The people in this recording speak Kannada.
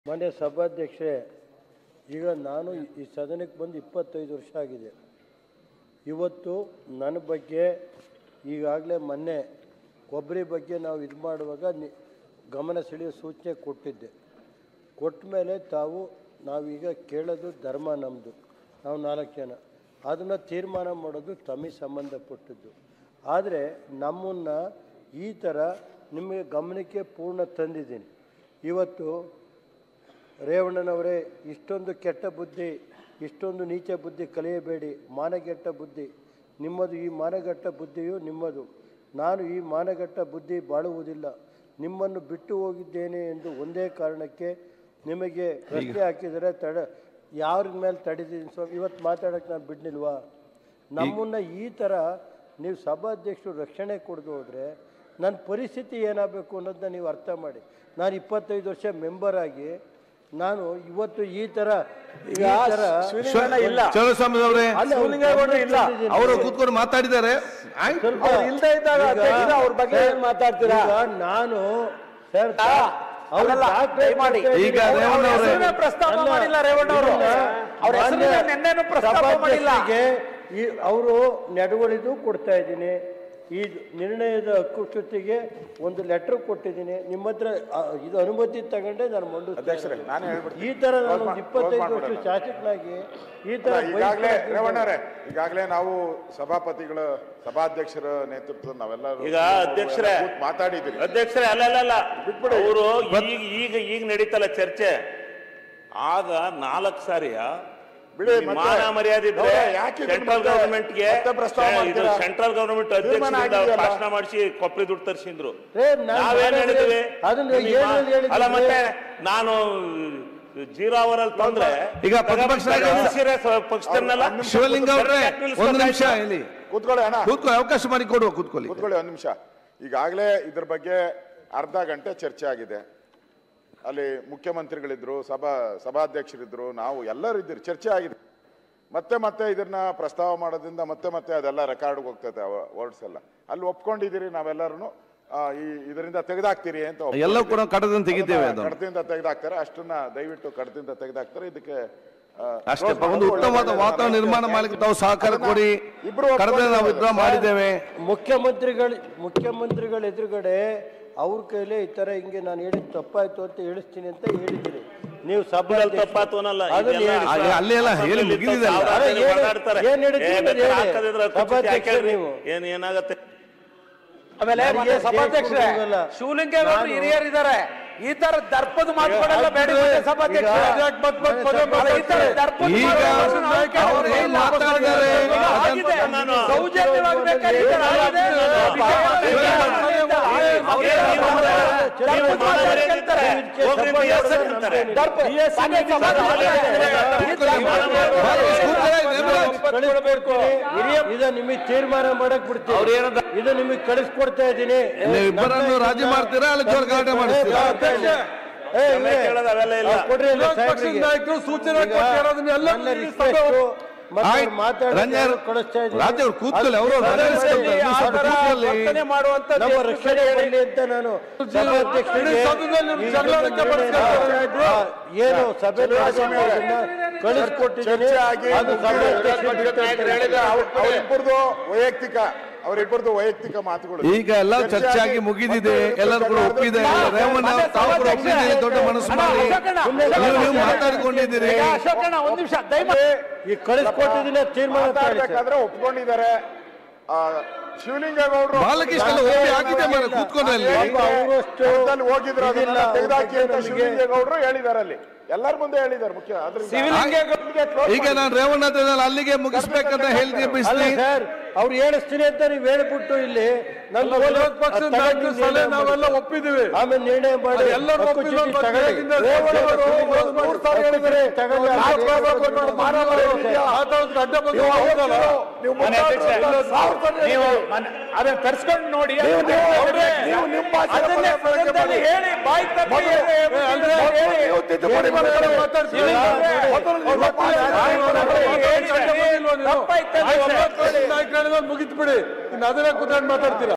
ಮಾನ್ಯ ಸಭಾಧ್ಯಕ್ಷರೇ ಈಗ ನಾನು ಈ ಸದನಕ್ಕೆ ಬಂದು ಇಪ್ಪತ್ತೈದು ವರ್ಷ ಆಗಿದೆ ಇವತ್ತು ನನ್ನ ಬಗ್ಗೆ ಈಗಾಗಲೇ ಮೊನ್ನೆ ಕೊಬ್ಬರಿ ಬಗ್ಗೆ ನಾವು ಇದು ಮಾಡುವಾಗ ನಿ ಗಮನ ಸೆಳೆಯೋ ಸೂಚನೆ ಕೊಟ್ಟಿದ್ದೆ ಕೊಟ್ಟ ಮೇಲೆ ತಾವು ನಾವೀಗ ಕೇಳೋದು ಧರ್ಮ ನಮ್ಮದು ನಾವು ನಾಲ್ಕು ಜನ ಅದನ್ನು ತೀರ್ಮಾನ ಮಾಡೋದು ತಮಗೆ ಸಂಬಂಧಪಟ್ಟದ್ದು ಆದರೆ ನಮ್ಮನ್ನು ಈ ಥರ ನಿಮಗೆ ಗಮನಕ್ಕೆ ಪೂರ್ಣ ತಂದಿದ್ದೀನಿ ಇವತ್ತು ರೇವಣ್ಣನವರೇ ಇಷ್ಟೊಂದು ಕೆಟ್ಟ ಬುದ್ಧಿ ಇಷ್ಟೊಂದು ನೀಚ ಬುದ್ಧಿ ಕಲಿಯಬೇಡಿ ಮಾನಗೆಟ್ಟ ಬುದ್ಧಿ ನಿಮ್ಮದು ಈ ಮಾನಗೆಟ್ಟ ಬುದ್ಧಿಯು ನಿಮ್ಮದು ನಾನು ಈ ಮಾನಗೆಟ್ಟ ಬುದ್ಧಿ ಬಾಳುವುದಿಲ್ಲ ನಿಮ್ಮನ್ನು ಬಿಟ್ಟು ಹೋಗಿದ್ದೇನೆ ಎಂದು ಒಂದೇ ಕಾರಣಕ್ಕೆ ನಿಮಗೆ ಪ್ರಶ್ನೆ ಹಾಕಿದರೆ ತಡ ಯಾರ ಮೇಲೆ ತಡೆದಿದ್ದೀನಿ ಸ್ವಾಮಿ ಇವತ್ತು ಮಾತಾಡೋಕ್ಕೆ ನಾನು ಬಿಡ್ನಿಲ್ವಾ ನಮ್ಮನ್ನು ಈ ಥರ ನೀವು ಸಭಾಧ್ಯಕ್ಷರು ರಕ್ಷಣೆ ಕೊಡದು ಹೋದರೆ ನನ್ನ ಪರಿಸ್ಥಿತಿ ಏನಾಗಬೇಕು ಅನ್ನೋದನ್ನ ನೀವು ಅರ್ಥ ಮಾಡಿ ನಾನು ಇಪ್ಪತ್ತೈದು ವರ್ಷ ಮೆಂಬರ್ ಆಗಿ ನಾನು ಇವತ್ತು ಈ ಥರ ಈ ಥರ ಶಿವಲಿಂಗಣ್ಣ ಇಲ್ಲ ಚಲಸ್ವಾಮಿ ಅವರೇ ಅಲ್ಲ, ಅವ್ರು ಶಿವಲಿಂಗೇಗೌಡರು ಇಲ್ಲ. ತಂದಿದ್ದೀನಿ. ಅವರು ಕೂತ್ಕೊಂಡು ಮಾತಾಡಿದ್ದಾರೆ ಆಯ್ತು ಸ್ವಲ್ಪ ಅವ್ರು ಇಲ್ದೇ ಇದ್ದಾಗ ಈಗ- ಅಧ್ಯಕ್ಷರು ಅವ್ರ ಬಗ್ಗೆ ಏನ್ ಮಾತಾಡ್ತೀರಾ? ಈಗ ನಾನು ಸರ್ ಆ, ಅವ್ರ ಅಲ್ಲಲ್ಲ, ದಾಖಲೆ ದಯಮಾಡಿ. ಕೊಡ್ತಾ ಈಗ ಇದ್ದೀನಿ. ರೇವಣ್ಣ ಅವ್ರ ಅವರೇ- ಹೆಸರನ್ನೇ ಪ್ರಸ್ತಾಪ ಅಲ್ಲ, ಮಾಡಿಲ್ಲ ರೇವಣ್ಣ ಅವರು ಇದನ್ನ ಅವ್ರ ಹೆಸರನ್ನೇ ಮಾನ್ಯ ನೆನ್ನೆನೂ ಪ್ರಸ್ತಾಪ ಮಾಡಿಲ್ಲ ಸಭಾಧ್ಯಕ್ಷರಿಗೆ ಈ ಅವರು ನಡವಳಿದು ಕೊಡ್ತಾ ಇದ್ದೀನಿ ಈ ನಿರ್ಣಯದ ಹಕ್ಕು ಜೊತೆಗೆ ಒಂದು ಲೆಟರ್ ಕೊಟ್ಟಿದ್ದೀನಿ ನಿಮ್ಮ ಹತ್ರ ಆ, ಇದು ಅನುಮತಿ ತಗೊಂಡೆ ನಾನು ಅಧ್ಯಕ್ಷರೇ, ಮಂಡಿಸ್ತೀನಿ ನಾನು ಹೇಳ್ಬಿಡ್ತೀನಿ. ಈ ತರ ನಾನು Close ಒಂದು ಮಾಡ್- ಇಪ್ಪತ್ತೈದು close ವರ್ಷ ಮಾಡ್ಬಿಡೋಣ. ಶಾಸಕನಾಗಿ ಈ ತರ ಈಗಾಗಲೇ ವಹಿಸ್ಕೊಳ್ಳೋದು ರೇವಣ್ಣರೇ ಈಗಾಗಲೇ ನಾವು ಸಭಾಪತಿಗಳ ಸಭಾಧ್ಯಕ್ಷರ ನೇತೃತ್ವದ ನಾವೆಲ್ಲರೂ ಈಗ ಅಧ್ಯಕ್ಷರೇ ಕೂತ್ ಮಾತಾಡಿದ್ದೀರಿ ಅಧ್ಯಕ್ಷರೇ ಅಲ್ಲ ಅಲ್ಲ ಅಲ್ಲ ಬಿಟ್ಬಿಡಿ. ಅವರು ಈಗ ಈಗ ಈಗ ನಡೀತಲ್ಲ ಚರ್ಚೆ ಆಗ ನಾಲ್ಕು ಸಾರಿಯ ಬಿಡಿ, ಈ ಮತ್ತೆ- ಮಾನ ಮರ್ಯಾದೆ ಇದ್ರೆ ಹೌದಾ, ಯಾಕೆ ಇದನ್ನ ಸೆಂಟ್ರಲ್ ಮತ್ತೆ- ಗವರ್ಮೆಂಟ್ಗೆ ಮತ್ತೆ ಪ್ರಸ್ತಾವ ಇದು ಮಾಡ್ತೀರಾ? ಸೆಂಟ್ರಲ್ ಗವರ್ಮೆಂಟ್ ತೀರ್ಮಾನ ಅಧ್ಯಕ್ಷರಿಂದ ಆಗಿದೆಯಲ್ಲ? ಭಾಷಣ ಮಾಡಿಸಿ ಕೊಪ್ಪಳಿ ದುಡ್ಡು ತರಿಸಿದ್ರು ರೇ, ನಾನ್ ನಾವೇನ್ ಮಾಡಿದ್ರೆ ಹೇಳಿದ್ವಿ ಅದನ್ನ ನಿಮ್ಮ- ಏನೇನ್ ಹೇಳಿದ್ವಿ? ಅಲ್ಲ ಮತ್ತೆ ನಾನು ಜೀರೋ ಅವರ್ ಅಲ್ಲಿ ತಂದ್ರೆ ಈಗ ಪ್ರತಿಪಕ್ಷ ನಾಯಕ ನಿಲ್ಸಿದ್ರೆ ಸ- ಪಕ್ಷದನ್ನೆಲ್ಲ ಶಿವಲಿಂಗ ಅವರೇ ಯಾಕೆ ನಿಲ್ಸ್ಬೇಕಾಯ್ತು? ಒಂದು ನಿಮಿಷ ಇಲ್ಲಿ ಕೂತ್ಕೊಳ್ಳಿ ಅಣ್ಣ ಕೂತ್ಕೊಳ್ಳಿ ಅವಕಾಶ ಮಾಡಿ ಕೊಡುವ ಕೂತ್ಕೊಳ್ಳಿ ಕೂತ್ಕೊಳ್ಳಿ ಒಂದು ನಿಮಿಷ ಈಗಾಗಲೇ ಇದ್ರ ಬಗ್ಗೆ ಅರ್ಧ ಗಂಟೆ ಚರ್ಚೆ ಆಗಿದೆ ಅಲ್ಲಿ ಮುಖ್ಯಮಂತ್ರಿಗಳಿದ್ರು ಸಭಾ ಸಭಾಧ್ಯಕ್ಷರಿದ್ರು ನಾವು ಎಲ್ಲರೂ ಇದ್ದೀರಿ ಚರ್ಚೆ ಆಗಿದೆ ಮತ್ತೆ ಮತ್ತೆ ಇದನ್ನ ಪ್ರಸ್ತಾವ ಮಾಡೋದ್ರಿಂದ ಮತ್ತೆ ಮತ್ತೆ ಅದೆಲ್ಲ ರೆಕಾರ್ಡ್ಗೆ ಹೋಗ್ತದೆ ವರ್ಡ್ಸ್ ಎಲ್ಲ ಅಲ್ಲಿ ಒಪ್ಕೊಂಡಿದ್ದೀರಿ ನಾವೆಲ್ಲರೂ ಈ ಇದರಿಂದ ತೆಗೆದಾಕ್ತೀರಿ ಅಂತ ಒಪ್ಕೊಂಡಿದ್ದೀರಿ. ಎಲ್ಲವೂ ಕೂಡ ಕಡದಿಂದ ತೆಗಿತೇವೆ ಅದನ್ನ ಅದನ್ನು ಕಡದಿಂದ ತೆಗೆದಾಕ್ತಾರೆ ಅಷ್ಟನ್ನ ದಯವಿಟ್ಟು ಕಡದಿಂದ ತೆಗೆದಾಕ್ತಾರೆ ಇದಕ್ಕೆ ಆ, ಅಷ್ಟೇ close ಮಾಡೋದು ಒಂದು ಉತ್ತಮವಾದ ಒಳ್ಳೆಯದು. ವಾತಾವರಣ ನಿರ್ಮಾಣ ಮಾಡಲಿಕ್ಕೆ ತಾವು ಸಹಕಾರ ಅದನ್ನ ಕೊಡಿ ಇಬ್ರು ಕಡದ ನಾವು ವಿಡ್ರಾ ಮಾಡಿದ್ದೇವೆ ಮುಖ್ಯಮಂತ್ರಿಗಳು ಮುಖ್ಯಮಂತ್ರಿಗಳ ಎದುರುಗಡೆ ಅವ್ರ ಕೈಲೇ ಈ ತರ ಹಿಂಗೆ ನಾನು ಹೇಳಿದ್ ತಪ್ಪಾಯ್ತು ಅಂತ ಹೇಳಿಸ್ತೀನಿ ಅಂತ ಹೇಳಿದ್ದೀನಿ ನೀವು ಸಭೆ ಇದ್ರಲ್ಲಿ ತಪ್ಪಾತು ಅನ್ನಲ್ಲ ಅದನ್ನ ಇದೆಲ್ಲ ಹೇಳಿ. ಹಾಗೆ ಅಲ್ಲಿ ಎಲ್ಲ ಹೇಳಿ ಮುಗಿದಿದೆ ಅಲ್ಲ? ಸಾವಿರಾರು ಅದೇ ಜನ ಏನು- ಮಾತಾಡ್ತಾರೆ. ಏನ್ ಹೇಳಿದ್ರು ಏ, ಅಂತ ಬೇಕಾದ್ರೆ ಹೇಳಿ. ಹಾಕದಿದ್ರೆ ಕುರ್ಚಿ ಸಭಾಧ್ಯಕ್ಷರು ಹಾಕ್ಯಾಳ್ರಿ. ನೀವು. ಏನ್ ಏನಾಗತ್ತೆ ಆಮೇಲೆ ನನಗೆ ಮತ್ತೆ ಸಭಾಧ್ಯಕ್ಷರೇ ಹೋಗಲ್ಲ. ಶಿವಲಿಂಗೇಗೌಡರು ನಾನು- ಹಿರಿಯರಿದ್ದಾರೆ ಈ ತರ ದರ್ಪದ ಮಾತುಗಳೆಲ್ಲ ಬೇಡ ಈಗ- ಸಭಾಧ್ಯಕ್ಷರೇ ಈಗ- ಅಲ್ಲ, ಈ ತರ ದರ್ಪದ ಈಗ ಮಾತುಗಳು ನಾವು ಕೇಳೋದು ಅವ್ರು ಏನ್ ಇಲ್ಲ. ಮಾತಾಡಿದ್ದಾರೆ ಈಗ ಆಗಿದೆ. ನಾನು- ಸೌಜನ್ಯವಾಗಿ ಬೇಕಾದ್ರೆ ಈ ತರ ಆಗಿದೆ. ಅವ್ರು ಏನ್ ನೀವು ದರ್ಪದ ನೀವು ಮಾತು ಮಾತಾಡಿ ಕೇಳ್ತಾರೆ. ಹೋಗ್ರಿ BS ಅಂತಾರೆ. ದರ್ಪ ಮಾನ್ಯ ಸಭಾಧ್ಯಕ್ಷರೇ, ಈ ತರ ಕಳಿಸ್ಕೊಡ್ಬೇಕು ಇದು ನಿಮಗೆ ತೀರ್ಮಾನ ಮಾಡಕ್ ಬಿಡ್ತೀವಿ ಇದು ನಿಮಗೆ ಕಳಿಸ್ಕೊಡ್ತಾ ಇದ್ದೀನಿ ನೀವು ಇಬ್ಬರನ್ನು ರಾಜಿ ಮಾಡ್ತೀರಾ ಅಲ್ಲಿ ಜೋರ್ ಗಲಾಟೆ ಮಾಡಿಸ್ತೀರಾ ಏ, ಕ್ಷಮೆ ಇವ್ರೇ, ಕೇಳೋದು ಅವೆಲ್ಲ ಇಲ್ಲ. ಅವ್ರು ಕೊಡ್ರಿ ಇಲ್ಲ ಸಾಹೇಬ್ರಿಗೆ. ಸೂಚನೆ ಈಗ ಕೊಟ್ಟಿರೋದನ್ನೆಲ್ಲ ನನ್ನ ರಿಕ್ವೆಸ್ಟ್ ಮತ್ತೆ ಆಯ್ತು. ಮಾತಾಡಿ ರಂಜನ್ ಕಳಿಸ್ತಾ ಇದ್ದೀನಿ ರಾಜ ಅವ್ರು ಕೂತ್ಕೊಳ್ಳಿ ಅವರು ಅದು ನೀವು ಸ್ವಲ್ಪ ಕೂತ್ಕೊಳ್ಳಿ ವರ್ತನೆ ಮಾಡುವಂತ ನಮ್ಮ ರಕ್ಷಣೆ ಬರಲಿ ಅಂತ ನಾನು ಸಭಾಧ್ಯಕ್ಷರಿಗೆ ಈ ನಿರ್ಣಯ- ಆ, ಏನು ಸಭೆ ಕಳಿಸ್ಕೊಟ್ಟಿದ್ದೀನಿ ಚರ್ಚೆ ಆಗಿ ಅದು ಸಭಾಧ್ಯಕ್ಷರಿಗೆ ಅವರಿಬ್ಬರದು ವೈಯಕ್ತಿಕ ಅವರಿಬ್ಬರದು ವೈಯಕ್ತಿಕ ಮಾತುಗಳು ಈಗ ಎಲ್ಲ ಚರ್ಚೆ ಆಗಿ ಮುಗಿದಿದೆ ಎಲ್ಲರೂ ಕೂಡ ಒಪ್ಪಿದೆ ರೇವಣ್ಣ ಅವ್ರು ತಾವು ಕೂಡ ಒಪ್ಪಿದ್ದೀರಿ ದೊಡ್ಡ ಮನಸ್ಸು ಮಾಡಿ ನೀವು ನೀವು ಮಾತಾಡಿಕೊಂಡಿದ್ದೀರಿ ಅಶೋಕಣ್ಣ ಒಂದ್ ನಿಮಿಷ ದಯಮಾಡಿ ಈ ಕಳಿಸ್ಕೊಟ್ಟಿದ್ದೀನಿ ತೀರ್ಮಾನ ತಾಳಿ ಸರ್. ಮಾತಾಡ್ಬೇಕಾದ್ರೆ ಒಪ್ಕೊಂಡಿದ್ದಾರೆ ಆ, ಶಿವಲಿಂಗೇಗೌಡರು ಬಾಲಕೃಷ್ಣ ಎಲ್ಲ ಒಪ್ಪಿ ಆಗಿದೆ ಮಾರ್ರೆ, ಕೂತ್ಕೊಂಡ್ರೆ ಅಲ್ಲಿ. ಪಾಪ ಅವ್ರು ಅಷ್ಟು ಕಡತದಲ್ಲಿ ಹೋಗಿದ್ರು ಅದನ್ನ ಇದಿಲ್ಲ, ಅವ್ರ ತೆಗೆದಾಕಿ ಅಂತ ಬಗ್ಗೆ ನಮಗೆ- ಶಿವಲಿಂಗೇಗೌಡರು ಹೇಳಿದ್ದಾರೆ ಅಲ್ಲಿ ಎಲ್ಲರ ಮುಂದೆ ಹೇಳಿದ್ದಾರೆ ಮುಖ್ಯ ಅದ್ರಿಂದ ಈಗ ನಾನು ರೇವಣ್ಣ ಹತ್ರ ನಾನು ಅಲ್ಲಿಗೆ ಮುಗಿಸ್ಬೇಕಂತ ಹೇಳ್ತೀನಿ ಅಲ್ಲ ಬಿಸ್ಲಿ ಸರ್ ಅವ್ರು ಹೇಳಿಸ್ತೀನಿ ಅಂತ ನೀವು ಹೇಳ್ಬಿಟ್ಟು ಇಲ್ಲಿ ನನ್ನ ನಾವೆಲ್ಲ ಒಪ್ಪಿದ್ದೀವಿ ಆಮೇಲೆ ನಿರ್ಣಯ ಮಾಡಿ ಎಲ್ಲರೂ ಹಕ್ಕು ಒಪ್ಪಿದ್ರು ಚೀಟಿ ಅಂತ ತಗೊಳ್ಳಿ. ಬೆಳಗಿಂದ ರೇವಣ್ಣವರು ಮೂರು ಮೂರು ಸಾರಿ ಹಕ್ಕು ಚೀಟಿ ಹೇಳಿದ್ದಾರೆ. ತಗೊಳ್ಳಿ. ನಾಲ್ಕು ಬಾರಿ ಬರ್ಕೊಂಡು ಮಾರಾಮಾರಿ ಸರ್. ಮಾತಾಡೋದು ಅಡ್ಡ ಬಂದು ನೀವು ಹೋಗೋದಲ್ಲ. ನೀವು ಮನೆ ಅಧ್ಯಕ್ಷರೇ, ಮಾತಾಡೋದು ನೀವು ಮನೆ- ಅದನ್ನ ತರ್ಸ್ಕೊಂಡು ನೋಡಿ ನೀವು- ಅದನ್ನ ನೀವು- ಅವ್ರೇ ನೀವು ನಿಮ್ಮ ಭಾಷೆ ಅದನ್ನೇ ಬಳಕೆ ಮಾಡಿ. ಸದನದಲ್ಲಿ ಹೇಳಿ ಬಾಯಿ ತಪ್ಪಿ ಮೊದಲು- ಹೇಳಿ, ಏ, ಅಲ್ವೇ? ಹೇಳಿ. ನೀವು ತಿದ್ದುಪಡಿ ಮಾಡ್ಕೊಳ್ಳಿ. ಮಾತಾಡ್ತೀವಿ. ಮೊದಲು ಮೊದಲು ನೀವು ನಿಮ್ಮ ಭಾಷೆ ಮಾತಾಡಿ. ಹೇಳಿ. ತಪ್ಪಾಯ್ತು ಅಂತ ಒಪ್ಕೊಳ್ಳಿ. ಮುಗಿತು ಬಿಡಿ ಇನ್ನು ಅದನ್ನ ಕೂತ್ಕೊಂಡು ಮಾತಾಡ್ತೀರಾ